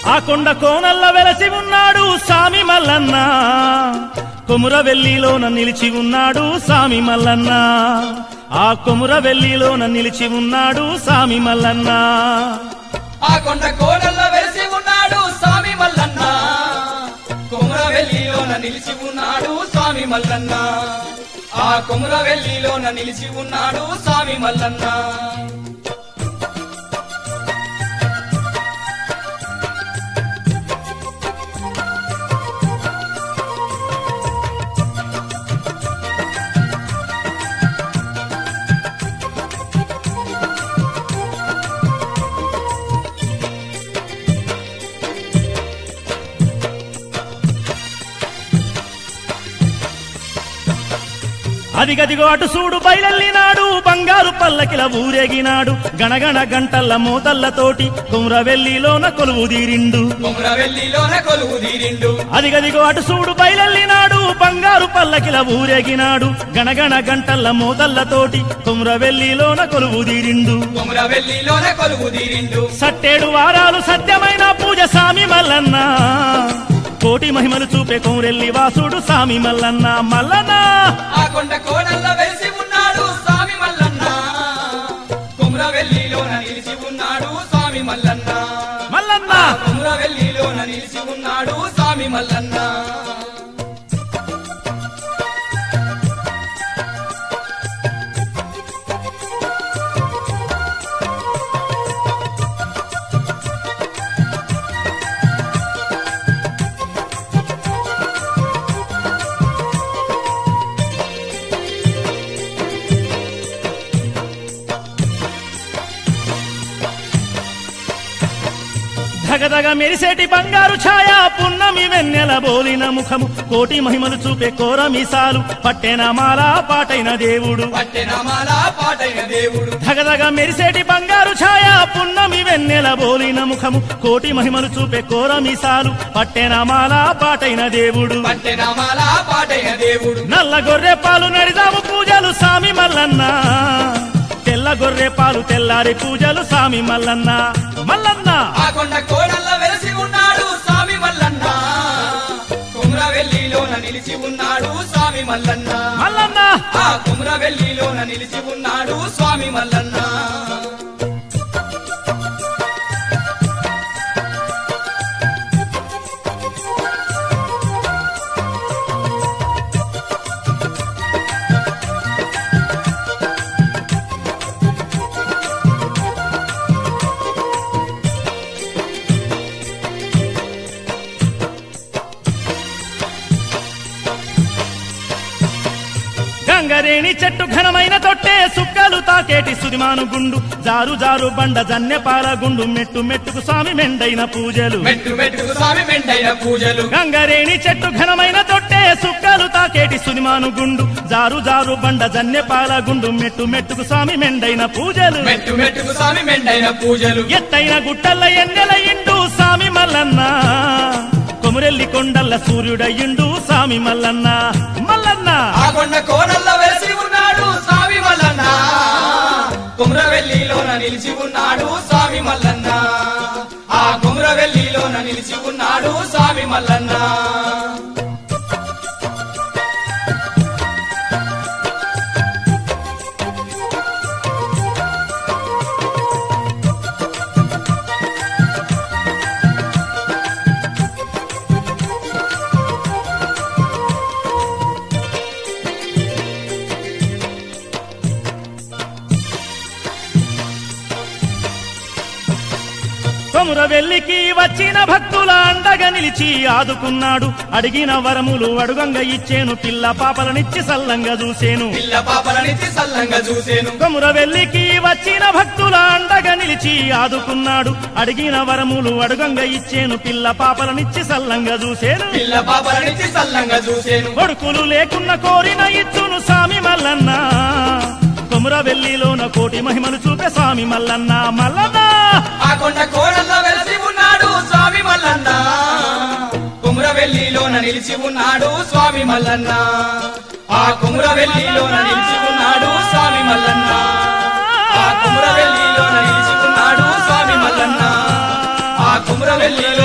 ఆ కొండ కోనల్ల వెలసి ఉన్నాడు సామి మల్లన్న కొమురవెల్లిలోన నిలిచి ఉన్నాడు సామి మల్లన్న ఆ కొమురవెల్లిలోన నిలిచి ఉన్నాడు సామి మల్లన్న ఆ కొండ కోడల్లో వెలిసి ఉన్నాడు స్వామి మల్లన్న కొమురవెల్లిలోన నిలిచి ఉన్నాడు స్వామి మల్లన్న ఆ కొమురవెల్లిలోన నిలిచి ఉన్నాడు స్వామి మల్లన్న అదిగదిగో అటు చూడు బయలెల్లినాడు బంగారు పల్లకిల ఊరేగినాడు గణగణ గంటల్ల మోతల్లతోటి కొమురవెల్లిలోన కొలువు తీరిండు కొమురవెల్లిలోన కొలువు తీరిండు అదిగదిగో అటు చూడు బయలెల్లినాడు బంగారు పల్లకిల ఊరేగినాడు గణగణ గంటల్ల మోతల్లతోటి కొమురవెల్లిలోన కొలువు తీరిండు కొమురవెల్లిలోన కొలువు తీరిండు సట్టేడు వారాలు సత్యమైన పూజ సామి మల్లన్న కోటి మహిమలు చూపే కొమురెల్లి వాసుడు సామి మల్లన్న మల్లన్న ఆ కొండ కోడల్లో వెలిసి ఉన్నాడు స్వామి మల్లన్న కొమురవెల్లిలోన నిలిచి ఉన్నాడు స్వామి మల్లన్న మల్లన్న కొమురవెల్లిలోన నిలిచి ఉన్నాడు స్వామి మల్లన్న ధగధగ మెరిసేటి బంగారు ఛాయ పున్నమి వెన్నెల బోలిన ముఖము కోటి మహిమలు చూపే కోరమిసాలు పట్టెన మాల పాటైన దేవుడు పట్టెనమాల పాటైన దేవుడు ధగధగ మెరిసేటి బంగారు ఛాయ పున్నమి వెన్నెల బోలిన ముఖము కోటి మహిమలు చూపే కోరమిసాలు పట్టెన మాల పాటైన దేవుడు పట్టెనమాల పాటైన దేవుడు నల్ల గొర్రె పాలు నడిదాము పూజలు సామి మల్లన్న తెల్ల గొర్రె పాలు తెల్లారి పూజలు సామి మల్లన్న మల్లన్న ఆ కొండ కోడల్ల వెలిసి ఉన్నాడు స్వామి మల్లన్న కుమ్రవెల్లిలోన నిలిచి ఉన్నాడు స్వామి మల్లన్న మల్లన్న ఆ కుమ్రవెల్లిలోన నిలిచి ఉన్నాడు స్వామి మల్లన్న గంగరేణి చెట్టు ఘనమైన తొట్టే సుక్కలు తాకేటి సుదిమాను గుండు జారు జారు బండ జన్యపాల గుండు మెట్టు మెట్టుకు స్వామి మెండైన పూజలు మెట్టు మెట్టుకు స్వామి మెండైన పూజలు గంగరేణి చెట్టు ఘనమైన తొట్టే సుక్కలు తాకేటి సుదిమాను గుండు జారు జారు బండ జన్యపాల గుండు మెట్టు మెట్టుకు స్వామి మెండైన పూజలు మెట్టు మెట్టుకు స్వామి మెండైన పూజలు ఎత్తైన గుట్టల్ల ఎన్నెల ఇండు సామి మల్లన్న కొమురెల్లి కొండల్ల సూర్యుడయ్యిండు సామి మల్లన్న మల్లన్న ఆ కొండ కోడల్ల వెలిసి ఉన్నాడు స్వామి మల్లన్న కుమ్రవెల్లిలోన నిలిచి ఉన్నాడు స్వామి మల్లన్న ఆ కుమ్రవెల్లిలోన నిలిచి ఉన్నాడు స్వామి మల్లన్న కొమురవెల్లికి వచ్చిన భక్తుల అండగా నిలిచి ఆదుకున్నాడు అడిగిన వరములు అడుగంగా ఇచ్చేను పిల్ల పాపలనిచ్చి సల్లంగా చూసేను పిల్ల పాపలనిచ్చి సల్లంగా చూసేను కొమురవెల్లికి వచ్చిన భక్తుల అండగా నిలిచి ఆదుకున్నాడు అడిగిన వరములు అడుగంగా ఇచ్చేను పిల్ల పాపలనిచ్చి సల్లంగా చూసేను పిల్ల పాపలనిచ్చి సల్లంగా చూసేను కొడుకులు లేకున్న కోరిన ఇచ్చును సామి మల్లన్న కొమురవెల్లిలోన కోటి మహిమలు చూపే స్వామి మల్లన్న మల్లన్న ఆ కొండ కోడల్లో వెలిసి ఉన్నాడు స్వామి మల్లన్న కుమ్రవెల్లిలోన నిలిచి ఉన్నాడు స్వామి మల్లన్న ఆ కుమ్రవెల్లిలోన నిలిచి ఉన్నాడు స్వామి మల్లన్న ఆ కుమ్రవెల్లిలోన నిలిచి ఉన్నాడు స్వామి మల్లన్న ఆ కుమ్రవెల్లిలో